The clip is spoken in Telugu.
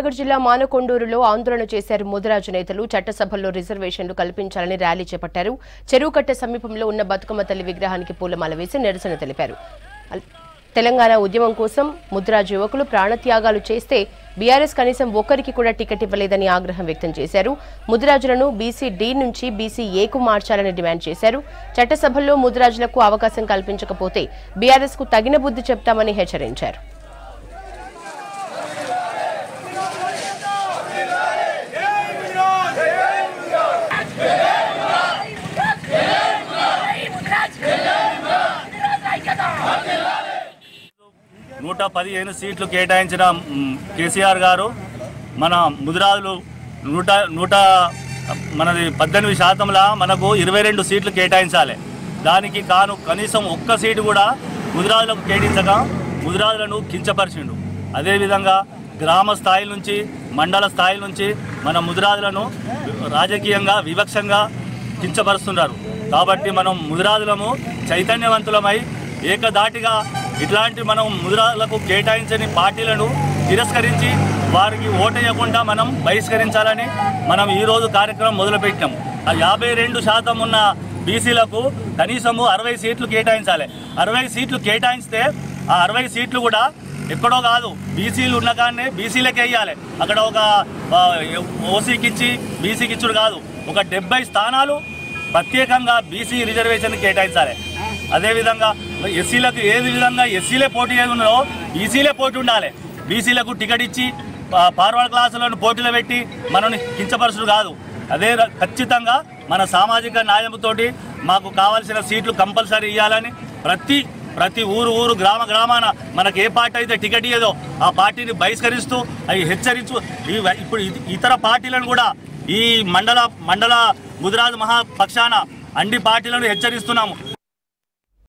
కొత్తగూడ జిల్లా మానకొండూరులో ఆందోళన చేశారు ముదిరాజు నేతలు చట్టసభల్లో రిజర్వేషన్లు కల్పించాలని ర్యాలీ చేపట్టారు చెరువు కట్ట సమీపంలో ఉన్న బతుకమ్మ తల్లి విగ్రహానికి పూలమాల వేసి నిరసన తెలిపారు అల్- తెలంగాణ ఉద్యమం కోసం ముద్రాజు యువకులు ప్రాణత్యాగాలు చేస్తే బీఆర్ఎస్ కనీసం ఒక్కరికి కూడా టికెట్ ఇవ్వలేదని ఆగ్రహం వ్యక్తం చేశారు ముదిరాజులను బీసీ డి నుంచి బీసీ ఏకు మార్చాలని డిమాండ్ చేశారు చట్టసభల్లో ముదిరాజులకు అవకాశం కల్పించకపోతే బీఆర్ఎస్ కు తగిన బుద్ధి చెప్తామని హెచ్చరించారు నూట పదిహేను సీట్లు కేటాయించిన మ్, కేసీఆర్ గారు మన ముదిరాజులు నూట నూట మనది పద్దెనిమిది శాతంలా మనకు ఇరవై రెండు సీట్లు కేటాయించాలి దానికి కాను కనీసం ఒక్క సీటు కూడా ముదిరాజులకు కేటాయించక ముదిరాజులను కించపరిచిండు అదేవిధంగా గ్రామ స్థాయి నుంచి మండల స్థాయి నుంచి మన ముదిరాజులను రాజకీయంగా వివక్షంగా కించపరుస్తున్నారు కాబట్టి మనం ముదిరాజులము చైతన్యవంతులమై ఏకదాటిగా ఇట్లాంటి మనం ముదిరాజులకు కేటాయించని పార్టీలను తిరస్కరించి వారికి ఓటేయకుండా మనం బహిష్కరించాలని మనం ఈరోజు కార్యక్రమం మొదలుపెట్టాం ఆ యాభై రెండు శాతం ఉన్న బీసీలకు కనీసము అరవై సీట్లు కేటాయించాలి అరవై సీట్లు కేటాయిస్తే ఆ అరవై సీట్లు కూడా ఎక్కడో కాదు బీసీలు ఉన్న కాడనే బీసీలకే వేయాలి అక్కడ ఒక ఆ, ఓసీకి ఇచ్చి బీసీకి ఇచ్చుడు కాదు ఒక డెబ్బై స్థానాలు ప్రత్యేకంగా బీసీ రిజర్వేషన్ కేటాయించాలి అదేవిధంగా ఎస్సీలకు ఏది విధంగా ఎస్సీలే పోటీ ఏది ఉన్నదో బీసీలే పోటీ ఉండాలి బీసీలకు టికెట్ ఇచ్చి ఆ, ఫార్వర్డ్ క్లాసులను పోటీలో పెట్టి మనల్ని కించపరచుడు కాదు అదే ర- ఖచ్చితంగా మన సామాజిక న్యాయంతోటి మాకు కావాల్సిన సీట్లు కంపల్సరీ ఇవ్వాలని ప్రతి ప్రతి ఊరు ఊరు గ్రామ గ్రామాన మనకు ఏ పార్టీ అయితే టికెట్ ఇయ్యదో ఆ పార్టీని బహిష్కరిస్తూ అవి హెచ్చరించు ఈ వ- ఇప్పుడు ఇ- ఇతర పార్టీలను కూడా ఈ మండల మండల ముదిరాజు మహాపక్షాన అన్ని పార్టీలను హెచ్చరిస్తున్నాము